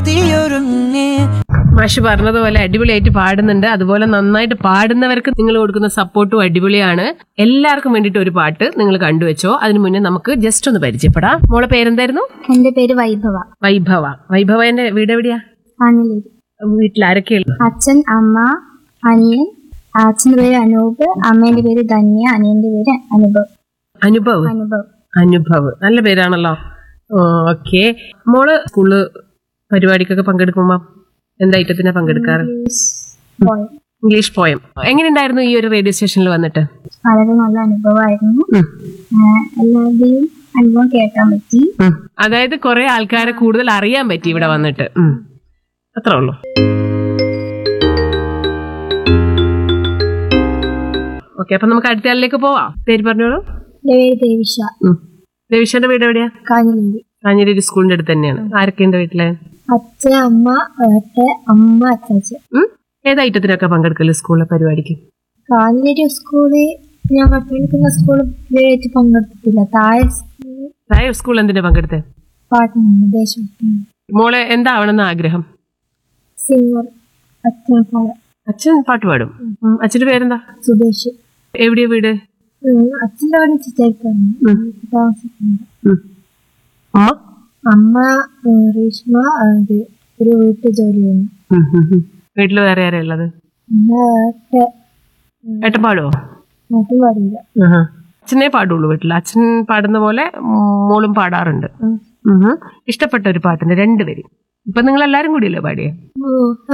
കൊതിയൊരുങ്ങി മാഷ് പറഞ്ഞതുപോലെ അടിപൊളിയായിട്ട് പാടുന്നുണ്ട് അതുപോലെ നന്നായിട്ട് പാടുന്നവർക്ക് നിങ്ങൾ കൊടുക്കുന്ന സപ്പോർട്ടും അടിപൊളിയാണ് എല്ലാവർക്കും വേണ്ടിയിട്ട് ഒരു പാട്ട് നിങ്ങൾ കണ്ടുവച്ചോ അതിനു മുന്നേ നമുക്ക് ജസ്റ്റ് ഒന്ന് പരിചയപ്പെടാം മോളെ പേരെന്തായിരുന്നു എന്റെ പേര് വൈഭവ വൈഭവ വൈഭവന്റെ വീട് എവിടെയാ ആഞ്ഞിലേരി വീട്ടിൽ ആരൊക്കെയുള്ളു അച്ഛൻ അമ്മ അനിയൻ അച്ഛന്റെ പേര് അനൂപ് അമ്മേന്റെ പേര് ധന്യ അനിയന്റെ പേര് അനുഭവ് അനുഭവ് അനുഭവ് അനുഭവ് നല്ല പേരാണല്ലോ ഓക്കെ മോള് സ്കൂളില് പരിപാടിക്കൊക്കെ പങ്കെടുക്കുമ്പോ എന്ത് ഐറ്റത്തിനാ പങ്കെടുക്കാറ് പോയി ഇംഗ്ലീഷ് പോയം എങ്ങനെയുണ്ടായിരുന്നു ഈ ഒരു റേഡിയോ സ്റ്റേഷനിൽ വന്നിട്ട് വളരെ നല്ല അനുഭവമായിരുന്നു ഉം. ആഹ് എല്ലാവരുടെയും അനുഭവം കേൾക്കാൻ പറ്റി ഉം. അതായത് കുറെ ആൾക്കാരെ കൂടുതൽ അറിയാൻ പറ്റി ഇവിടെ വന്നിട്ട് ഉം. അത്രേ ഉള്ളൂ ഓക്കെ അപ്പൊ നമുക്ക് അടുത്ത ആളിലേക്ക് പോവാം പേര് പറഞ്ഞോളൂ എന്റെ പേര് ദേവിഷ രവിശന്റെ വീട് എവിടെയാ കാഞ്ഞിലേരി കാഞ്ഞിരി സ്കൂളിന്റെ അടുത്ത് തന്നെയാണ് ആരൊക്കെയുണ്ട് വീട്ടിലെ അച്ഛൻ അമ്മ ഏട്ട അമ്മ അച്ചാച്ചൻ ഉം? ഏത് ഐറ്റത്തിനൊക്കെ പങ്കെടുക്കല് സ്കൂളിലെ പരിപാടിക്ക് കാഞ്ഞിലേരി സ്കൂളിൽ ഞാൻ പഠിക്കുന്ന സ്കൂളിൽ ഇതുവരെയായിട്ട് പങ്കെടുത്തിട്ടില്ല താഴെ സ്കൂളിൽ തായ സ്കൂൾ എന്തിനാ പങ്കെടുത്തേ പാട്ടുണ്ട് ദേശഭക്തി മോളെ എന്താവണമെന്ന് ആഗ്രഹം സിംഗർ അച്ഛൻ പോലെ അച്ഛൻ പാട്ട് പാടും ഉം. അച്ഛന്റെ പേരെന്താ സുദേശ് എവിടെയാ വീട് ഉം, അച്ഛൻ്റെ അവിടെ ചിറ്റായിക്കാണ് ഉം. താമസിക്കുന്നത് ഉം. അമ്മ അമ്മ ഉം, റീഷ്മ അത് ഒരു വീട്ടു ജോലി ചെയ്യുന്നു ഉം, ഉം, ഉം. വീട്ടില് വേറെ ആരാ ഉള്ളത് പിന്നെ ഏട്ട ഏട്ടൻ പാടുവോ നാട്ടും പാടില്ല ആഹാ. അച്ഛനെ പാടുള്ളൂ വീട്ടിൽ അച്ഛൻ പാടുന്ന പോലെ മോളും പാടാറുണ്ട് ഉം. ഇഷ്ടപ്പെട്ട ഒരു പാട്ടുണ്ട് രണ്ടുപേരും ഇപ്പൊ നിങ്ങൾ എല്ലാരും കൂടിയല്ലേ പാടിയേ ഓ